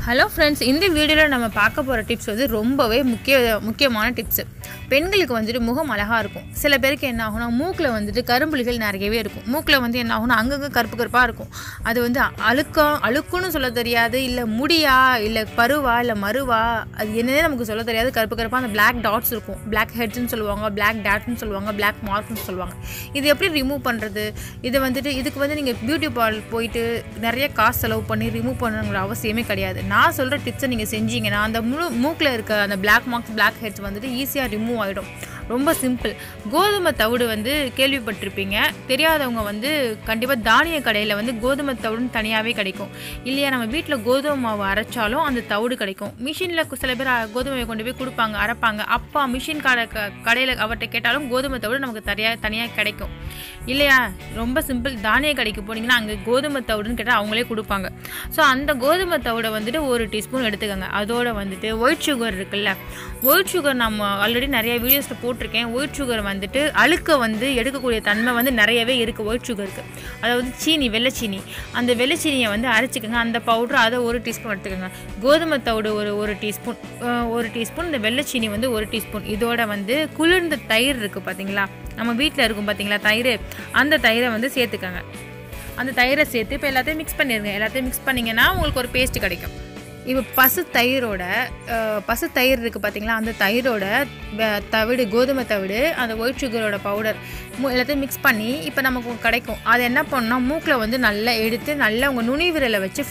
hello friends இந்த வீடியோவில் நம்ம பார்க்க போகிற டிப்ஸ் வந்து ரொம்பவே முக்கிய முக்கியமான டிப்ஸு பெண்களுக்கு வந்துட்டு முகம் அழகாக இருக்கும் சில பேருக்கு என்ன ஆகும்னா மூக்கில் வந்துட்டு கரும்புலிகள் நிறையவே இருக்கும் மூக்கில் வந்து என்ன ஆகும்னா அங்கங்கே கருப்பு கருப்பாக இருக்கும் அது வந்து அழுக்கா அழுக்குன்னு சொல்ல தெரியாது இல்லை முடியா இல்லை பருவா இல்லை மருவா அது என்னன்னே நமக்கு சொல்ல தெரியாது கருப்பு கருப்பாக அந்த பிளாக் டாட்ஸ் இருக்கும் பிளாக் ஹெட்ஸ்னு சொல்லுவாங்க பிளாக் டேட்ஸ்னு சொல்லுவாங்க பிளாக் மார்க்னு சொல்லுவாங்க இது எப்படி ரிமூவ் பண்ணுறது இது வந்துட்டு இதுக்கு வந்து நீங்கள் பியூட்டி பார்லர் போயிட்டு நிறைய காசு செலவு பண்ணி ரிமூவ் பண்ணணுங்கிற அவசியமே கிடையாது நான் சொல்கிற டிப்ஸை நீங்கள் செஞ்சீங்கன்னா அந்த முழு மூக்கில் இருக்க அந்த பிளாக் மார்க்ஸ் பிளாக் ஹெட்ஸ் வந்துட்டு ஈஸியாக ரிமூவ் ஆகிடும் ரொம்ப சிம்பிள் கோதுமை தவிடு வந்து கேள்விப்பட்டிருப்பீங்க தெரியாதவங்க வந்து கண்டிப்பாக தானிய கடையில் வந்து கோதுமை தவிடுன்னு தனியாகவே கிடைக்கும் இல்லையா நம்ம வீட்டில் கோதுமை மாவு அரைச்சாலும் அந்த தவிடு கிடைக்கும் மிஷினில் சில பேர் அ- கோதுமையை கொண்டு போய் கொடுப்பாங்க அரைப்பாங்க அப்பா மிஷின் கடை க கடையில் அவர்கிட்ட கேட்டாலும் கோதுமை தவிடு நமக்கு தனியாக தனியாக கிடைக்கும் இல்லையா ரொம்ப சிம்பிள் தானிய கடைக்கு போனீங்கன்னா அங்கே கோதுமை தவிடுன்னு கேட்டால் அவங்களே கொடுப்பாங்க ஸோ அந்த கோதுமை தவிடை வந்துட்டு ஒரு டீஸ்பூன் எடுத்துக்கோங்க அதோட வந்துட்டு ஒயிட் சுகர் இருக்குல்ல ஒயிட் சுகர் நம்ம ஆல்ரெடி நிறைய வீடியோஸில் போட்டிருக்கேன் ஒயிட் சுகர் வந்துட்டு அழுக்க வந்து எடுக்கக்கூடிய தன்மை வந்து நிறையவே இருக்குது ஒயிட் சுகருக்கு அதாவது சீனி வெள்ளை சீனி அந்த வெள்ளை சீனியை வந்து அரைச்சிக்கோங்க அந்த பவுடர் அதை ஒரு டீஸ்பூன் எடுத்துக்கோங்க கோதுமை தவிடு ஒரு ஒரு டீஸ்பூன் ஒரு டீஸ்பூன் இந்த வெள்ளை சீனி வந்து ஒரு டீஸ்பூன் இதோட வந்து குளிர்ந்த தயிர் இருக்குது பார்த்தீங்களா நம்ம வீட்டில் இருக்கும் பார்த்தீங்களா தயிர் அந்த தயிரை வந்து சேர்த்துக்கோங்க அந்த தயிரை சேர்த்து இப்போ எல்லாத்தையும் மிக்ஸ் பண்ணிடுங்க எல்லாத்தையும் மிக்ஸ் பண்ணிங்கன்னா உங்களுக்கு ஒரு பேஸ்ட் கிடைக்கும் இப்போ பசு தயிரோட அஹ், பசு தயிர் இருக்குது பார்த்தீங்களா அந்த தயிரோட வ- தவிடு கோதுமை தவிடு அந்த ஒயிட் சுகரோட பவுடர் எல்லாத்தையும் மிக்ஸ் பண்ணி இப்போ நமக்கு கிடைக்கும் அது என்ன பண்ணணும் மூக்கில் வந்து நல்லா எடுத்து நல்லா உங்கள் நுனி விரலை வச்சு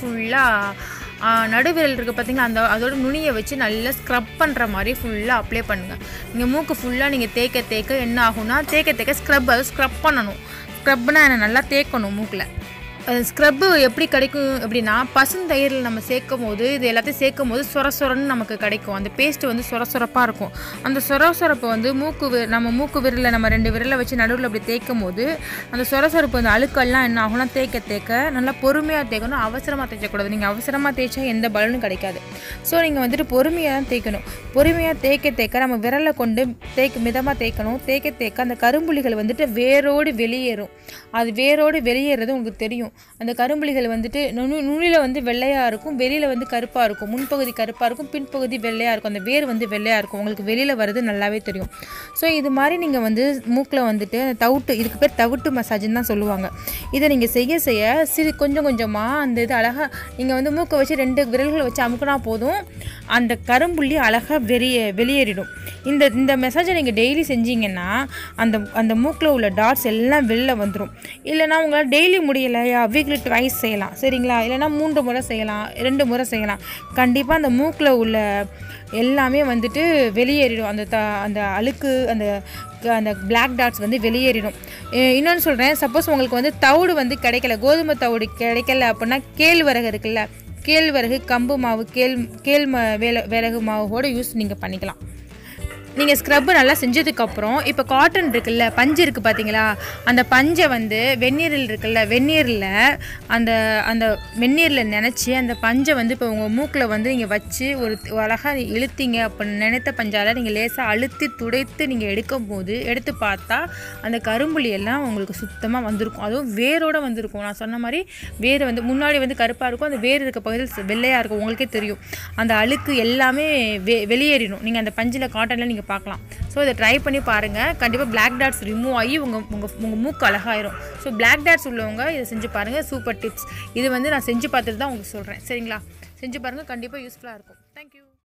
ஃபுல்லாக நடுவிரல் இருக்குது பார்த்தீங்களா அந்த அதோட நுனியை வச்சு நல்லா ஸ்க்ரப் பண்ணுற மாதிரி ஃபுல்லாக அப்ளை பண்ணுங்கள் நீங்கள் மூக்கு ஃபுல்லாக நீங்கள் தேய்க்க தேய்க்க என்ன ஆகும்னா தேய்க்க தேய்க்க ஸ்க்ரப் அது ஸ்க்ரப் பண்ணணும் ஸ்க்ரப்னா என்ன நல்லா தேய்க்கணும் மூக்கில் ஸ்க்ரப்பு எப்படி கிடைக்கும் அப்படின்னா பசுந்தயிரில் நம்ம சேர்க்கும் போது இது எல்லாத்தையும் சேர்க்கும் போது சொர சொரன்னு நமக்கு கிடைக்கும் அந்த பேஸ்ட் வந்து சொர சொரப்பாக இருக்கும் அந்த சொர சொரப்பை வந்து மூக்கு வி- நம்ம மூக்கு விரலில் நம்ம ரெண்டு விரலை வச்சு நடுவில் அப்படி தேய்க்கும் போது அந்த சொர சொரப்பு அந்த அழுக்கெல்லாம் என்ன ஆகும்னா தேய்க்க தேய்க்க நல்லா பொறுமையாக தேய்க்கணும் அவசரமாக தேய்க்கக்கூடாது நீங்கள் அவசரமாக தேய்ச்சா எந்த பலனும் கிடைக்காது ஸோ நீங்கள் வந்துட்டு பொறுமையாக தான் தேய்க்கணும் பொறுமையாக தேய்க்க தேய்க்க நம்ம விரலை கொண்டு தேய்க்க மிதமாக தேய்க்கணும் தேய்க்க தேய்க்க அந்த கரும்புலிகள் வந்துட்டு வேரோடு வெளியேறும் அது வேரோடு வெளியேறது உங்களுக்கு தெரியும் அந்த கரும்புலிகள் வந்துட்டு நுனி நுனியில் வந்து வெள்ளையாக இருக்கும் வெளியில் வந்து கருப்பாக இருக்கும் முன்பகுதி கருப்பாக இருக்கும் பின்பகுதி வெள்ளையாக இருக்கும் அந்த வேர் வந்து வெள்ளையாக இருக்கும் உங்களுக்கு வெளியில் வர்றது நல்லாவே தெரியும் ஸோ இது மாதிரி நீங்கள் வந்து மூக்கில் வந்துட்டு அந்த தவிட்டு இதுக்கு பேர் தவிட்டு மசாஜ்னு தான் சொல்லுவாங்க இதை நீங்கள் செய்ய செய்ய சிறு கொஞ்சம் கொஞ்சமாக அந்த இது அழகாக நீங்கள் வந்து மூக்கை வச்சு ரெண்டு விரல்களை வச்சு அமுக்குனா போதும் அந்த கரும்புள்ளி அழகாக வெளியே வெளியேறிடும் இந்த இந்த மெசேஜை நீங்கள் டெய்லி செஞ்சீங்கன்னா அந்த அந்த மூக்கில் உள்ள டாட்ஸ் எல்லாம் வெளில வந்துடும் இல்லைனா உங்களால் டெய்லி முடியலையா வீக்லி ட்வைஸ் செய்யலாம் சரிங்களா இல்லைனா மூன்று முறை செய்யலாம் ரெண்டு முறை செய்யலாம் கண்டிப்பாக அந்த மூக்கில் உள்ள எல்லாமே வந்துட்டு வெளியேறிடும் அந்த த அந்த அழுக்கு அந்த க- அந்த பிளாக் டாட்ஸ் வந்து வெளியேறிடும் எ- இன்னொன்று சொல்கிறேன் சப்போஸ் உங்களுக்கு வந்து தவிடு வந்து கிடைக்கல கோதுமை தவிடு கிடைக்கல அப்படின்னா கேழ்வரகு இருக்குல்ல கேழ்வரகு கம்பு மாவு கேள் கேள் ம வேல விறகு மாவோட யூஸ் நீங்கள் பண்ணிக்கலாம் நீங்கள் ஸ்க்ரப்பு நல்லா செஞ்சதுக்கப்புறம் இப்போ காட்டன் இருக்குல்ல பஞ்சு இருக்குது பார்த்தீங்களா அந்த பஞ்சை வந்து வெந்நீரில் இருக்குல்ல வெந்நீரில் அந்த அந்த வெந்நீரில் நினச்சி அந்த பஞ்சை வந்து இப்போ உங்கள் மூக்கில் வந்து நீங்கள் வச்சு ஒரு அழகாக இழுத்தீங்க அப்படின்னு நினைத்த பஞ்சால் நீங்கள் லேசாக அழுத்தி துடைத்து நீங்கள் எடுக்கும் போது எடுத்து பார்த்தா அந்த கரும்புலி எல்லாம் உங்களுக்கு சுத்தமாக வந்திருக்கும் அதுவும் வேரோட வந்திருக்கும் நான் சொன்ன மாதிரி வேர் வந்து முன்னாடி வந்து கருப்பாக இருக்கும் அந்த வேர் இருக்க பகுதியில் வெள்ளையாக இருக்கும் உங்களுக்கே தெரியும் அந்த அழுக்கு எல்லாமே வெ வெளியேறிடும் நீங்கள் அந்த பஞ்சில் காட்டனில் நீங்கள் பார்க்கலாம் ஸோ இதை ட்ரை பண்ணி பாருங்கள் கண்டிப்பாக பிளாக் டாட்ஸ் ரிமூவ் ஆகி உங்கள் உங்கள் உங்கள் மூக்கு அழகாயிரும் ஸோ பிளாக் டாட்ஸ் உள்ளவங்க இதை செஞ்சு பாருங்கள் சூப்பர் டிப்ஸ் இது வந்து நான் செஞ்சு பார்த்துட்டு தான் உங்களுக்கு சொல்கிறேன் சரிங்களா செஞ்சு பாருங்கள் கண்டிப்பாக யூஸ்ஃபுல்லாக இருக்கும் தேங்க்யூ